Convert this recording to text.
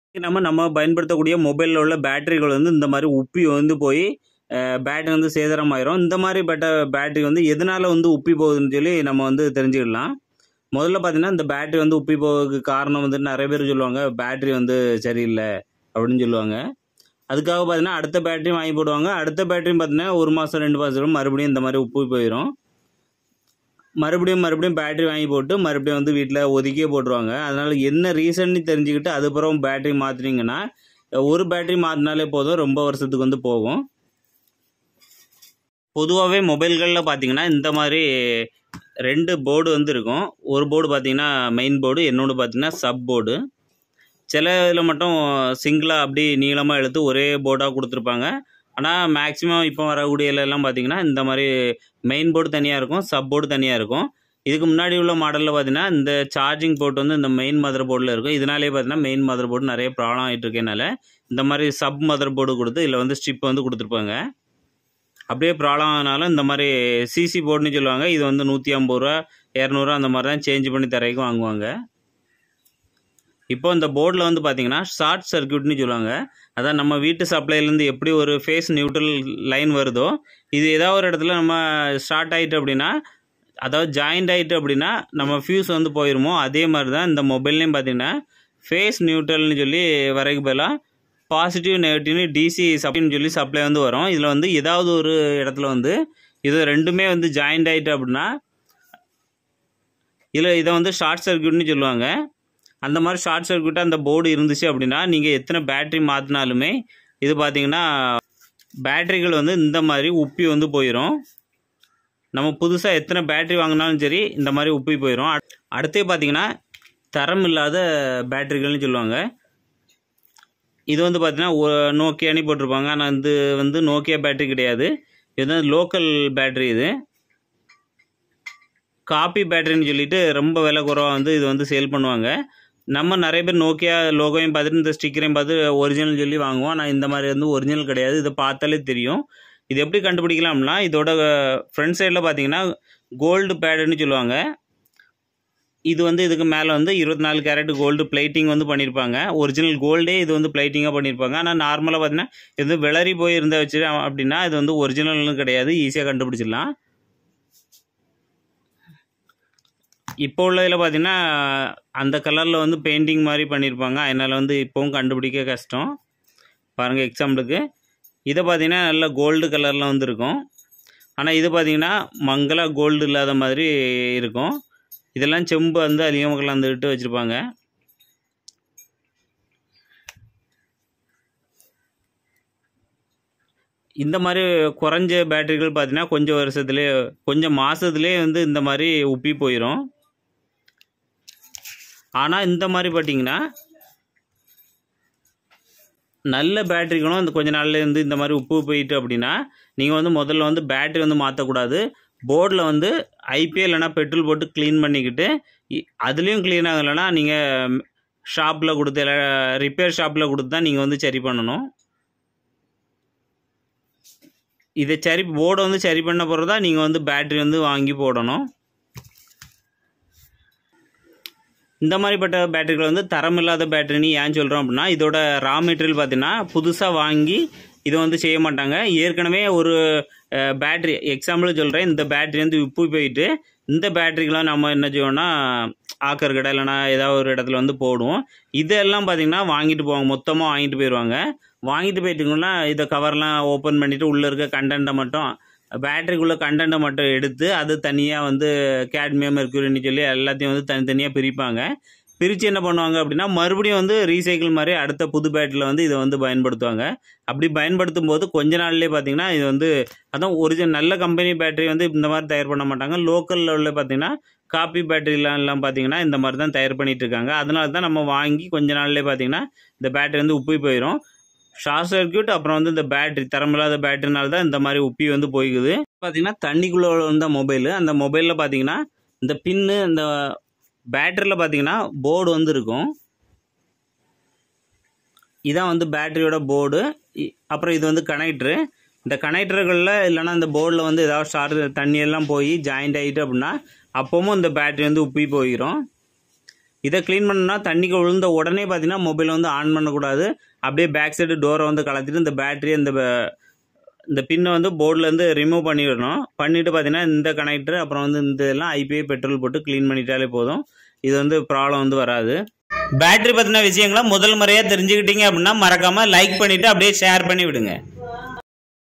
நம்ம நம்ம பயன்படுத்தக்கூடிய மொபைலில் உள்ள பேட்டரிகள் வந்து இந்த மாதிரி உப்பி வந்து போய் பேட்டரி வந்து சேதாரமாயிரும் இந்த மாதிரி பட்ட பேட்டரி வந்து எதனால் வந்து உப்பி போகுதுன்னு சொல்லி நம்ம வந்து தெரிஞ்சுக்கலாம் முதல்ல பார்த்தீங்கன்னா இந்த பேட்டரி வந்து உப்பி போகிறதுக்கு காரணம் வந்து நிறைய பேர் சொல்லுவாங்க பேட்டரி வந்து சரியில்லை அப்படின்னு சொல்லுவாங்க அதுக்காக பார்த்தீங்கன்னா அடுத்த பேட்டரியும் வாங்கி போடுவாங்க அடுத்த பேட்டரியும் பார்த்தீங்கன்னா ஒரு மாதம் ரெண்டு மாதம் மறுபடியும் இந்த மாதிரி உப்பு போயிடும் மறுபடியும் மறுபடியும் பேட்டரி வாங்கி போட்டு மறுபடியும் வந்து வீட்டில் ஒதுக்கியே போட்டுருவாங்க அதனால் என்ன ரீசன்னு தெரிஞ்சுக்கிட்டு அதுக்கப்புறம் பேட்டரி மாற்றினீங்கன்னா ஒரு பேட்டரி மாற்றினாலே போதும் ரொம்ப வருஷத்துக்கு வந்து போகும் பொதுவாகவே மொபைல்களில் பார்த்தீங்கன்னா இந்த மாதிரி ரெண்டு போர்டு வந்து இருக்கும் ஒரு போர்டு பார்த்தீங்கன்னா மெயின் போர்டு இன்னொன்று பார்த்தீங்கன்னா சப் போர்டு சில இதில் மட்டும் சிங்கிளாக அப்படி நீளமாக எடுத்து ஒரே போர்டாக கொடுத்துருப்பாங்க ஆனால் மேக்ஸிமம் இப்போ வரக்கூடிய எல்லாம் பார்த்தீங்கன்னா இந்த மாதிரி மெயின் போர்டு தனியாக இருக்கும் சப் போர்டு தனியாக இருக்கும் இதுக்கு முன்னாடி உள்ள மாடலில் பார்த்தீங்கன்னா இந்த சார்ஜிங் போர்ட் வந்து இந்த மெயின் மதர் போர்டில் இருக்கும் இதனாலே பார்த்தீங்கன்னா மெயின் மதர் போர்டு நிறைய ப்ராப்ளம் ஆகிட்டு இருக்கனால இந்த மாதிரி சப் மதர் போர்டு கொடுத்து இதில் வந்து ஸ்ட்ரிப் வந்து கொடுத்துருப்பாங்க அப்படியே ப்ராப்ளம் ஆனாலும் இந்த மாதிரி சிசி போர்டுன்னு சொல்லுவாங்க இது வந்து நூற்றி ஐம்பது ரூபா இரநூறுவா அந்த மாதிரி தான் சேஞ்ச் பண்ணி தரைக்கும் வாங்குவாங்க இப்போ இந்த போர்டில் வந்து பார்த்தீங்கன்னா ஷார்ட் சர்க்யூட்னு சொல்லுவாங்க அதான் நம்ம வீட்டு சப்ளைலேருந்து எப்படி ஒரு ஃபேஸ் நியூட்ரல் லைன் வருதோ இது ஏதாவது ஒரு இடத்துல நம்ம ஸ்டார்ட் ஆகிட்டு அப்படின்னா அதாவது ஜாயிண்ட் ஆகிட்டு அப்படின்னா நம்ம ஃபியூஸ் வந்து போயிருமோ அதே மாதிரி தான் இந்த மொபைல்லையும் பார்த்தீங்கன்னா ஃபேஸ் நியூட்ரல்னு சொல்லி வரைக்கும் பதிலாக பாசிட்டிவ் நெகட்டிவ்னு டிசி சப்ளைன்னு சொல்லி சப்ளை வந்து வரும் இதில் வந்து ஏதாவது ஒரு இடத்துல வந்து இது ரெண்டுமே வந்து ஜாயிண்ட் ஆகிட்டு அப்படின்னா இதில் இதை வந்து ஷார்ட் சர்க்யூட்னு சொல்லுவாங்க அந்த மாதிரி ஷார்ட் சர்க்யூட்டாக அந்த போர்டு இருந்துச்சு அப்படின்னா நீங்கள் எத்தனை பேட்ரி மாற்றினாலுமே இது பார்த்தீங்கன்னா பேட்டரிகள் வந்து இந்த மாதிரி உப்பி வந்து போயிடும் நம்ம புதுசாக எத்தனை பேட்டரி வாங்கினாலும் சரி இந்த மாதிரி உப்பி போயிடும் அடுத்தே பார்த்தீங்கன்னா தரம் இல்லாத பேட்டரிகள்னு சொல்லுவாங்க இது வந்து பார்த்தீங்கன்னா நோக்கியானி போட்டிருப்பாங்க ஆனால் இது வந்து நோக்கியா பேட்டரி கிடையாது இது வந்து லோக்கல் பேட்டரி இது காப்பி பேட்டரின்னு சொல்லிட்டு ரொம்ப விலை குறவாக வந்து இது வந்து சேல் பண்ணுவாங்க நம்ம நிறைய பேர் நோக்கியா லோகோவையும் பார்த்துட்டு இந்த ஸ்டிக்கரையும் பார்த்து ஒரிஜினல் சொல்லி வாங்குவோம் ஆனால் இந்த மாதிரி வந்து ஒரிஜினல் கிடையாது இதை பார்த்தாலே தெரியும் இது எப்படி கண்டுபிடிக்கலாம்னா இதோட ஃப்ரண்ட் சைடில் பார்த்தீங்கன்னா கோல்டு பேடுன்னு சொல்லுவாங்க இது வந்து இதுக்கு மேலே வந்து இருபத்தி நாலு கேரட் கோல்டு பிளைட்டிங் வந்து பண்ணியிருப்பாங்க ஒரிஜினல் கோல்டே இது வந்து பிளைட்டிங்காக பண்ணியிருப்பாங்க ஆனால் நார்மலாக பார்த்தீங்கன்னா இது வந்து விளறி போய் இருந்தால் வச்சு அப்படின்னா இது வந்து ஒரிஜினல்னு கிடையாது ஈஸியாக கண்டுபிடிச்சிடலாம் இப்போ உள்ளதில் பார்த்தீங்கன்னா அந்த கலரில் வந்து பெயிண்டிங் மாதிரி பண்ணியிருப்பாங்க அதனால் வந்து இப்போவும் கண்டுபிடிக்க கஷ்டம் பாருங்கள் எக்ஸாம்பிளுக்கு இதை பார்த்தீங்கன்னா நல்ல கோல்டு கலரில் வந்து இருக்கும் ஆனால் இது பார்த்தீங்கன்னா மங்களா கோல்டு இல்லாத மாதிரி இருக்கும் இதெல்லாம் செம்பு வந்து அதிகமாக கலந்துக்கிட்டு வச்சுருப்பாங்க இந்த மாதிரி குறைஞ்ச பேட்டரிகள் பார்த்தீங்கன்னா கொஞ்சம் வருஷத்துலேயே கொஞ்சம் மாதத்துலேயே வந்து இந்த மாதிரி உப்பி போயிடும் ஆனால் இந்த மாதிரி பார்த்தீங்கன்னா நல்ல பேட்டரிகளும் இந்த கொஞ்ச நாள்ல இருந்து இந்த மாதிரி உப்பு போயிட்டு அப்படின்னா நீங்கள் வந்து முதல்ல வந்து பேட்டரி வந்து மாற்றக்கூடாது போர்டில் வந்து ஐபிஎல் இல்லைனா பெட்ரோல் போட்டு க்ளீன் பண்ணிக்கிட்டு அதுலேயும் க்ளீன் ஆகலைன்னா நீங்கள் ஷாப்பில் கொடுத்து இல்லை ரிப்பேர் ஷாப்பில் கொடுத்து தான் நீங்கள் வந்து சரி பண்ணணும் இதை சரி போர்டை வந்து சரி பண்ண போகிறதா நீங்கள் வந்து பேட்ரி வந்து வாங்கி போடணும் இந்த மாதிரிப்பட்ட பேட்டரிகள் வந்து தரமில்லாத பேட்டரின்னு ஏன் சொல்கிறோம் அப்படின்னா இதோட ரா மெட்டீரியல் பார்த்தீங்கன்னா புதுசாக வாங்கி இதை வந்து செய்ய மாட்டாங்க ஏற்கனவே ஒரு பேட்ரி எக்ஸாம்பிள் சொல்கிறேன் இந்த பேட்ரி வந்து உப்பு போயிட்டு இந்த பேட்டரிக்கெலாம் நம்ம என்ன செய்வோம்னா ஆக்கர் கடை இல்லைனா ஏதாவது ஒரு இடத்துல வந்து போடுவோம் இதெல்லாம் பார்த்திங்கன்னா வாங்கிட்டு போவாங்க மொத்தமாக வாங்கிட்டு போயிடுவாங்க வாங்கிட்டு போயிட்டிங்கன்னா இதை கவர்லாம் ஓப்பன் பண்ணிவிட்டு உள்ளே இருக்க கண்டென்ட்டை மட்டும் பேட்டரிக்குள்ளே கண்டென்ட்டை மட்டும் எடுத்து அது தனியாக வந்து கேட்மியம் மெர்க்குரின்னு சொல்லி எல்லாத்தையும் வந்து தனித்தனியாக பிரிப்பாங்க பிரித்து என்ன பண்ணுவாங்க அப்படின்னா மறுபடியும் வந்து ரீசைக்கிள் மாதிரி அடுத்த புது பேட்டரியில் வந்து இதை வந்து பயன்படுத்துவாங்க அப்படி பயன்படுத்தும் போது கொஞ்ச நாள்லேயே பார்த்தீங்கன்னா இது வந்து அதான் ஒரிஜினல் நல்ல கம்பெனி பேட்டரி வந்து இந்த மாதிரி தயார் பண்ண மாட்டாங்க லோக்கலில் உள்ள பார்த்தீங்கன்னா காப்பி பேட்டரிலாம் எல்லாம் பார்த்தீங்கன்னா இந்த மாதிரி தான் தயார் பண்ணிட்டு இருக்காங்க அதனால தான் நம்ம வாங்கி கொஞ்ச நாள்லேயே பார்த்தீங்கன்னா இந்த பேட்டரி வந்து உப்பி போயிடும் ஷார்ட் சர்க்கியூட் அப்புறம் வந்து இந்த பேட்டரி தரமில்லாத பேட்டரினால தான் இந்த மாதிரி உப்பி வந்து போய்க்குது பார்த்தீங்கன்னா தண்ணிக்குள்ளே வந்த மொபைலு அந்த மொபைலில் பார்த்தீங்கன்னா இந்த பின்னு இந்த பேட்டரியில் பார்த்தீங்கன்னா போர்டு வந்து இருக்கும் இதான் வந்து பேட்டரியோட போர்டு அப்புறம் இது வந்து கனெக்டரு இந்த கனெக்டர்களில் இல்லைனா இந்த போர்டில் வந்து ஏதாவது ஷார்ட் தண்ணியெல்லாம் போய் ஜாயிண்ட் ஆகிட்டு அப்படின்னா அப்பவும் இந்த பேட்டரி வந்து உப்பி போயிடும் இதை க்ளீன் பண்ணணும்னா தண்ணிக்கு விழுந்த உடனே பார்த்தீங்கன்னா மொபைலை வந்து ஆன் பண்ணக்கூடாது அப்படியே பேக் சைடு டோரை வந்து கலத்திட்டு இந்த பேட்டரி இந்த ப- இந்த பின்னை வந்து போர்ட்லேருந்து ரிமூவ் பண்ணிவிடணும் பண்ணிவிட்டு பார்த்தீங்கன்னா இந்த கனெக்டர் அப்புறம் வந்து இந்த இதெல்லாம் ஐபிஐ பெட்ரோல் போட்டு க்ளீன் பண்ணிட்டாலே போதும் இது வந்து ப்ராப்ளம் வந்து வராது பேட்டரி பற்றின விஷயங்களை முதல் முறையாக தெரிஞ்சுக்கிட்டீங்க அப்படின்னா மறக்காமல் லைக் பண்ணிவிட்டு அப்படியே ஷேர் பண்ணி விடுங்க